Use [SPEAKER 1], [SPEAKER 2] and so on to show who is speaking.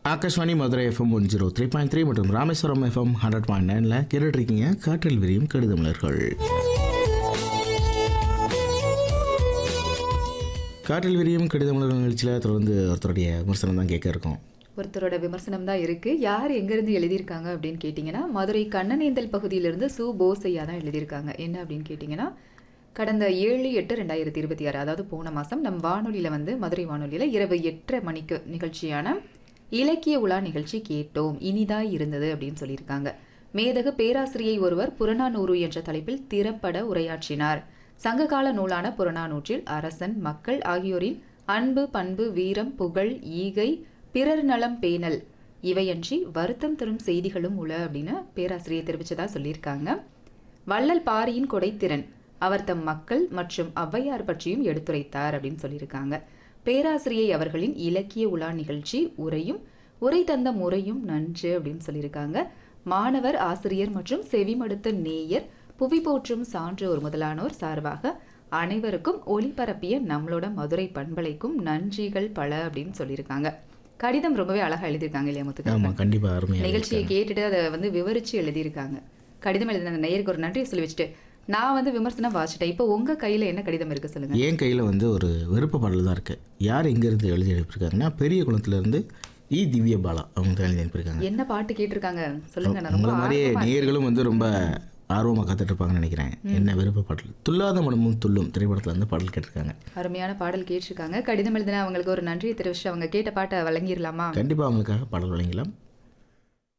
[SPEAKER 1] Akashvani Madurai FM one zero three point three மற்றும் Rameswaram FM hundred point நைனில் கேட்டுட்ருக்கீங்க காற்றில் விரியும் கடிதமலர்கள் காற்றில் விரியும் கடிதமலர்கள் நிகழ்ச்சியில் தொடர்ந்து ஒருத்தருடைய விமர்சனம் தான் கேட்க இருக்கோம்
[SPEAKER 2] ஒருத்தரோட விமர்சனம் தான் இருக்கு யார் எங்கிருந்து எழுதியிருக்காங்க அப்படின்னு கேட்டிங்கன்னா மதுரை கண்ணனேந்தல் பகுதியிலிருந்து சு போசையா தான் எழுதியிருக்காங்க என்ன அப்படின்னு கேட்டிங்கன்னா கடந்த ஏழு எட்டு ரெண்டாயிரத்தி இருபத்தி ஆறு அதாவது போன மாதம் நம் வானொலியில் வந்து மதுரை வானொலியில் இரவு எட்டரை மணிக்கு நிகழ்ச்சியான இலக்கிய உலா நிகழ்ச்சி கேட்டோம் இனிதாய் இருந்தது அப்படின்னு சொல்லியிருக்காங்க மேதகு பேராசிரியை ஒருவர் புறநானூறு என்ற தலைப்பில் திறப்பட உரையாற்றினார் சங்ககால நூலான புறநானூற்றில் அரசன் மக்கள் ஆகியோரின் அன்பு பண்பு வீரம் புகழ் ஈகை பிறர் நலம் பேணல் இவையன்றி வருத்தம் தரும் செய்திகளும் உள அப்படின்னு பேராசிரியர் தெரிவிச்சதா சொல்லியிருக்காங்க வள்ளல் பாரியின் கொடைத்திறன் அவர் தம் மக்கள் மற்றும் ஔவையார் பற்றியும் எடுத்துரைத்தார் அப்படின்னு சொல்லியிருக்காங்க பேராசிரியை அவர்களின் இலக்கிய உலா நிகழ்ச்சி உரையும் உரை தந்த முறையும் நன்று அப்படின்னு சொல்லியிருக்காங்க மாணவர் ஆசிரியர் மற்றும் செவிமடுத்த நேயர் புவி போற்றும் சான்றோர் முதலானோர் சார்பாக அனைவருக்கும் ஒளிபரப்பிய நம்மளோட மதுரை பண்பலைக்கும் நன்றிகள் பல அப்படின்னு சொல்லியிருக்காங்க கடிதம் ரொம்பவே அழகா எழுதியிருக்காங்க இல்லையா முத்துக்கு
[SPEAKER 1] ஆமாம் கண்டிப்பாக அருமையாக
[SPEAKER 2] நிகழ்ச்சியை கேட்டுட்டு அதை வந்து விவரிச்சு எழுதியிருக்காங்க கடிதம் எழுதின அந்த நேயருக்கு ஒரு நன்றியை சொல்லி வச்சுட்டு நான் வந்து விமர்சனம் வாசிட்டேன் இப்போ உங்க கையில என்ன கடிதம் இருக்கு சொல்லுங்க
[SPEAKER 1] என் கையில் வந்து ஒரு விருப்ப பாடல் தான் இருக்குது யார் எங்கேருந்து எழுதி அனுப்பியிருக்காங்கன்னா பெரிய குளத்துலேருந்து இ திவ்ய பாலா அவங்க தான் எழுதி அனுப்பியிருக்காங்க
[SPEAKER 2] என்ன பாட்டு கேட்டிருக்காங்க சொல்லுங்க நான் ரொம்ப
[SPEAKER 1] உங்களை மாதிரியே
[SPEAKER 2] ஆர்வமா
[SPEAKER 1] நேயர்களும் வந்து ரொம்ப ஆர்வமாக காத்துட்டு இருப்பாங்கன்னு நினைக்கிறேன் என்ன விருப்ப பாடல் துல்லாத மனமும் துள்ளும் திரைப்படத்தில் வந்து பாடல் கேட்டிருக்காங்க
[SPEAKER 2] அருமையான பாடல் கேட்டிருக்காங்க கடிதம் எழுதின அவங்களுக்கு ஒரு நன்றியை தெரிவிச்சு அவங்க கேட்ட பாட்டை வழங்கிடலாமா
[SPEAKER 1] கண்டிப்பாக அவங்களுக்காக பாடல் வழங்கலாம்